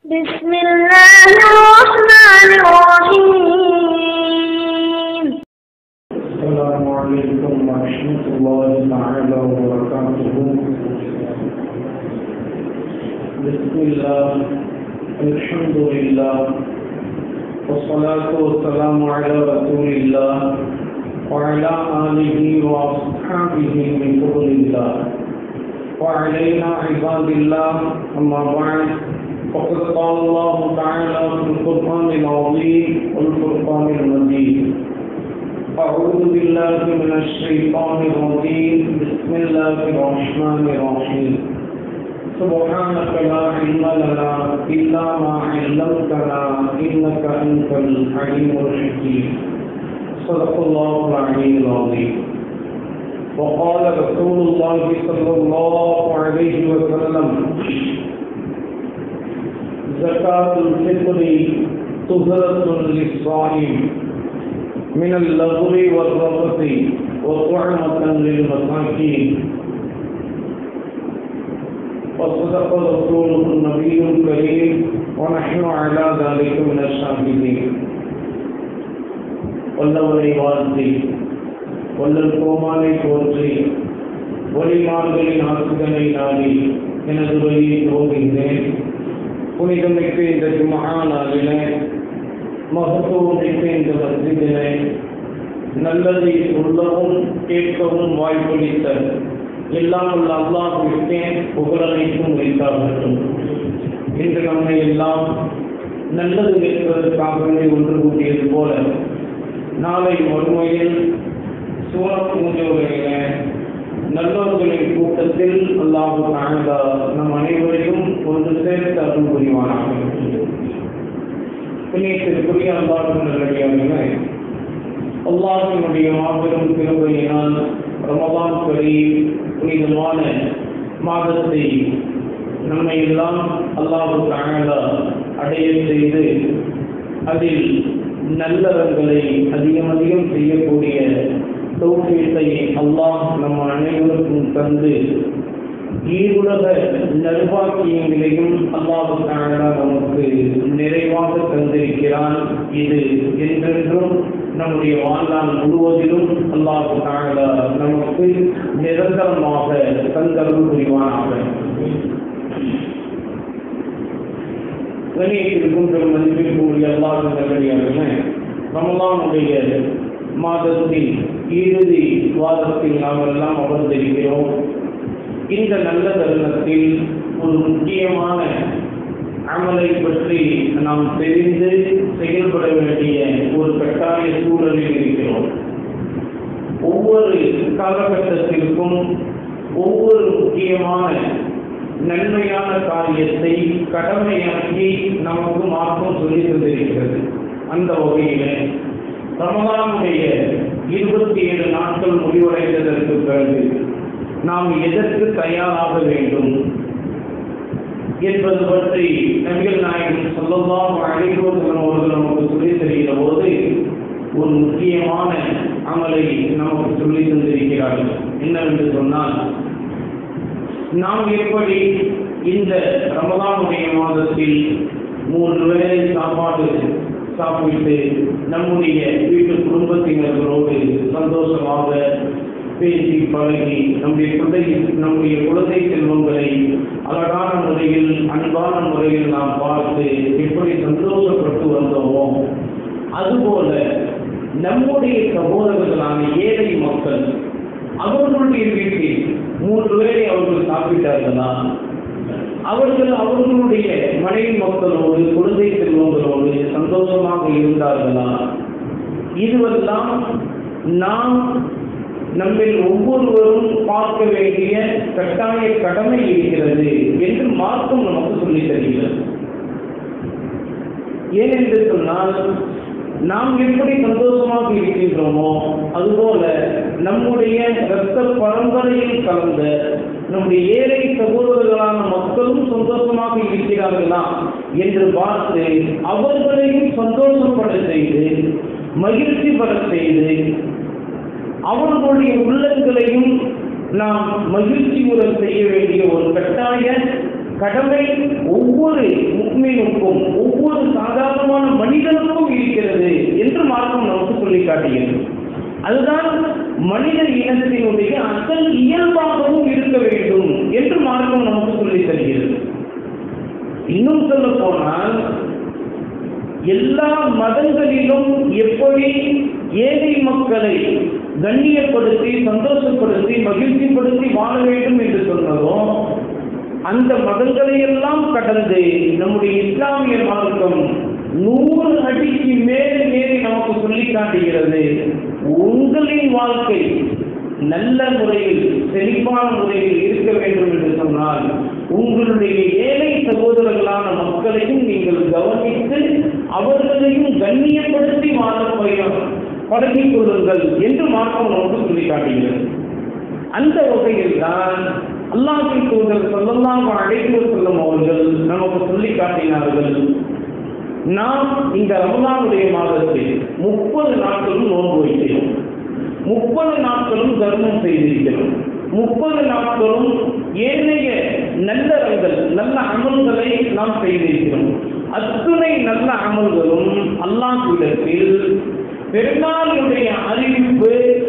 بسم الله الرحمن الرحيم السلام عليكم ورحمة الله تعالى وبركاته بسم الله الحمد لله والصلاة والسلام على رسول الله وعلى آله وأصحابه من فضل الله وعلينا عباد الله أما بعد فقد قال الله تعالى في القرآن العظيم والفرقان المجيد أعوذ بالله من الشيطان الرجيم بسم الله الرحمن الرحيم سبحانك لا علم لنا إلا ما علمتنا إنك أنت الحليم الحكيم صدق الله العلي العظيم وقال رسول الله صلى الله عليه وسلم زكاة الفطر طهرة للصائم من اللغو والرفث وطعمة للمساكين وصدق رسوله النبي الكريم ونحن على ذلك من الشاهدين வல்லவரை வாழ்த்தி வல்லல் கோமானை போற்றி வழிமார்களின் ஆசிதனை நாடி எனது வழியை துவங்குகிறேன் புனிதமிக்க இந்த ஜுமஹா நாளிலே மகத்துவம் மிக்க இந்த மஸ்ஜிதிலே நல்லதை சொல்லவும் கேட்கவும் வாய்ப்பளித்த எல்லாம் உள்ள அல்லாஹ்விற்கே புகழனைத்தும் வைத்தாகட்டும் இன்று நம்மை எல்லாம் நல்லது கேட்பதற்காகவே ஒன்று கூட்டியது போல நாளை மறுமையில் சூழ பூஜைகளில நல்லவர்களின் கூட்டத்தில் அல்லாஹு தாழ்ந்தா நம் அனைவரையும் ஒன்று சேர்த்து அருள் புரிவானாக புண்ணியத்திற்குரிய அல்லாஹின் நல்லடியார்களே அல்லாஹினுடைய மாபெரும் திருவையினால் ரமதான் கரி புனிதமான மாதத்தை நம்மை எல்லாம் அல்லாஹு தாழலா அடைய செய்து அதில் நல்லவர்களை அதிகம் அதிகம் செய்யக்கூடிய தௌஃபீத்தை அல்லாஹ் நம் அனைவருக்கும் தந்து ஈருலக நல்வாக்கியங்களையும் அல்லாஹு தாழலா நமக்கு நிறைவாக தந்திருக்கிறான் இது என்றென்றும் நம்முடைய வாழ்நாள் முழுவதிலும் அல்லாஹு தாழலா நமக்கு நிரந்தரமாக தந்தருள் புரிவானாக கணியத்திற்கும் பெரும் மதிப்பிற்குரிய அல்லாஹ் நல்லடியார்களே ரமலானுடைய மாதத்தின் இறுதி வாதத்தில் நாம் எல்லாம் அமர்ந்திருக்கிறோம் இந்த நல்ல தருணத்தில் ஒரு முக்கியமான அமலை பற்றி நாம் தெரிந்து செயல்பட வேண்டிய ஒரு கட்டாய சூழலில் இருக்கிறோம் ஒவ்வொரு காலகட்டத்திற்கும் ஒவ்வொரு முக்கியமான நன்மையான காரியத்தை கடமையாக்கி நமக்கு மார்க்கம் சொல்லி தந்திருக்கிறது அந்த வகையில் ரமதானுடைய இருபத்தி ஏழு நாட்கள் முடிவடைந்ததற்கு பிறகு நாம் எதற்கு தயாராக வேண்டும் என்பது பற்றி நபிகள் நாயகம் சொல்லலாம் அழைப்போதன் அவர்கள் நமக்கு சொல்லி தருகிற போது ஒரு முக்கியமான அமலை நமக்கு சொல்லி தந்திருக்கிறார்கள் என்னவென்று சொன்னால் நாம் எப்படி இந்த ரமதானுடைய மாதத்தில் மூன்று வேளை சாப்பாடு சாப்பிட்டு நம்முடைய வீட்டு குடும்பத்தினர்களோடு சந்தோஷமாக பேசி பழகி நம்முடைய குழந்தை நம்முடைய குழந்தை செல்வங்களை அழகான முறையில் அன்பான முறையில் நாம் பார்த்து எப்படி சந்தோஷப்பட்டு வந்தோமோ அதுபோல நம்முடைய சகோதரர்களான ஏழை மக்கள் அவர்களுடைய வீட்டில் மூன்று வேளை அவர்கள் சாப்பிட்டார்களா அவர்கள் அவர்களுடைய மனைவி மக்களோடு குழந்தை செல்வங்களோடு சந்தோஷமாக இருந்தார்களா இதுவெல்லாம் நாம் நம்மில் ஒவ்வொருவரும் பார்க்க வேண்டிய கட்டாய கடமை இருக்கிறது என்று மார்க்கம் நமக்கு சொல்லித் தருகிறது ஏனென்று சொன்னால் நாம் எப்படி சந்தோஷமாக இருக்கின்றோமோ அதுபோல நம்முடைய இரத்த பரம்பரையில் கலந்த நம்முடைய ஏழை சகோதரர்களான மக்களும் சந்தோஷமாக இருக்கிறார்களா என்று பார்த்து அவர்களையும் சந்தோஷப்பட செய்து மகிழ்ச்சி பெற செய்து அவர்களுடைய உள்ளங்களையும் நாம் மகிழ்ச்சி உற செய்ய வேண்டிய ஒரு கட்டாய கடமை ஒவ்வொரு முக்மீனுக்கும் ஒவ்வொரு சாதாரணமான மனிதனுக்கும் இருக்கிறது என்று மார்க்கம் நமக்கு சொல்லி காட்டுகிறது அதுதான் மனித இனத்தினுடைய அசல் இயல்பாகவும் இருக்க வேண்டும் என்று மார்க்கம் நமக்கு சொல்லி தருகிறது இன்னும் சொல்ல போனால் எல்லா மதங்களிலும் எப்படி ஏழை மக்களை கண்ணியப்படுத்தி சந்தோஷப்படுத்தி மகிழ்ச்சிப்படுத்தி வாழ வேண்டும் என்று சொன்னதோ அந்த மதங்களை எல்லாம் கடந்து நம்முடைய இஸ்லாமிய மார்க்கம் நூறு அடிக்கு மேல் ஏறி நமக்கு சொல்லி காட்டுகிறது உங்களின் வாழ்க்கை நல்ல முறையில் செழிப்பான முறையில் இருக்க வேண்டும் என்று சொன்னால் உங்களுடைய ஏழை சகோதரர்களான மக்களையும் நீங்கள் கவனித்து அவர்களையும் கண்ணியப்படுத்தி வாழ பயணம் பழகிக் கொள்ளுங்கள் என்று மார்க்கம் நமக்கு சொல்லி காட்டுகிறது அந்த வகையில் தான் அல்லாஹின் தூதர் சொல்லலாம் அழைத்து செல்லும் அவர்கள் நமக்கு சொல்லி காட்டினார்கள் நாம் இந்த ரமலானுடைய மாதத்தில் முப்பது நாட்களும் நோன்பு வைக்கிறோம் முப்பது நாட்களும் தர்மம் செய்திருக்கிறோம் முப்பது நாட்களும் ஏனைய நல்லறங்கள் நல்ல அமல்களை நாம் செய்திருக்கிறோம் அத்துணை நல்ல அமல்களும் அல்லாஹ்விடத்தில் பெருநாளுடைய அறிவிப்பு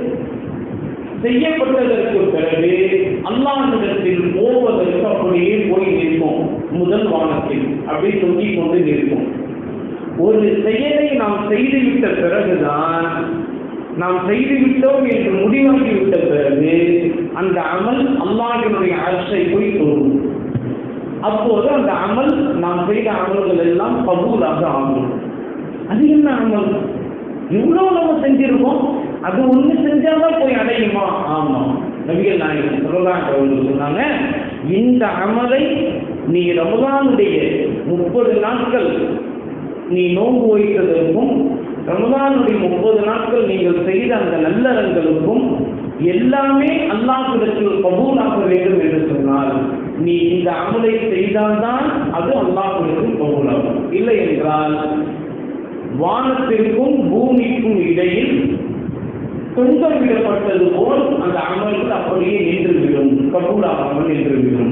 செய்யப்பட்டதற்கு பிறகு அல்லாஹ்விடத்தில் போவதற்கு அப்படியே போய் நிற்போம் முதல் வானத்தில் அப்படி தொங்கிக் கொண்டு நிற்போம் ஒரு செயலை நாம் செய்துவிட்ட பிறகுதான் நாம் செய்துவிட்டோம் என்று முடிவாகிவிட்ட பிறகு அந்த அமல் அல்லாஹினுடைய அரசை போய் தொடும் அப்போது அந்த அமல் நாம் செய்த அமல்கள் எல்லாம் கபூலாக ஆகும் அது என்ன அமல் இவ்வளவு நம்ம செஞ்சிருக்கோம் அது ஒண்ணு செஞ்சாதான் போய் அடையுமா ஆமா நபிகள் நாயகம் சொல்லலாம் அவர்கள் சொன்னாங்க இந்த அமலை நீ ரமதானுடைய முப்பது நாட்கள் நீ நோன்பு வைத்ததற்கும் ரமதானுடைய முப்பது நாட்கள் நீங்கள் செய்த அந்த நல்லறங்களுக்கும் எல்லாமே அல்லாஹ்விடத்தில் கபூலாக வேண்டும் என்று சொன்னால் நீ இந்த அமலை செய்தால்தான் அது அல்லாஹ்விடத்தில் கபூலாகும் இல்லை என்றால் வானத்திற்கும் பூமிக்கும் இடையில் தொங்கம் விடப்பட்டது போல் அந்த அமல்கள் அப்படியே நின்றுவிடும் கபூலாகாமல் நின்றுவிடும்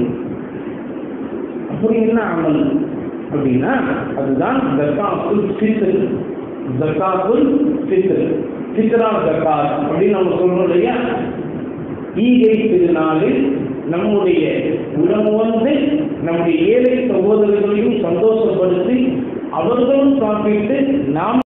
அப்படி என்ன அமல் அப்படின்னா அதுதான் ஜக்காத்துல் ஃபித்ர் ஜக்காத்துல் ஃபித்ர் ஃபித்ரா ஜக்காத் அப்படின்னு நம்ம சொல்றோம் இல்லையா ஈகை திருநாளில் நம்முடைய உணவு வந்து நம்முடைய ஏழை சகோதரர்களையும் சந்தோஷப்படுத்தி அவர்களும் சாப்பிட்டு நாம்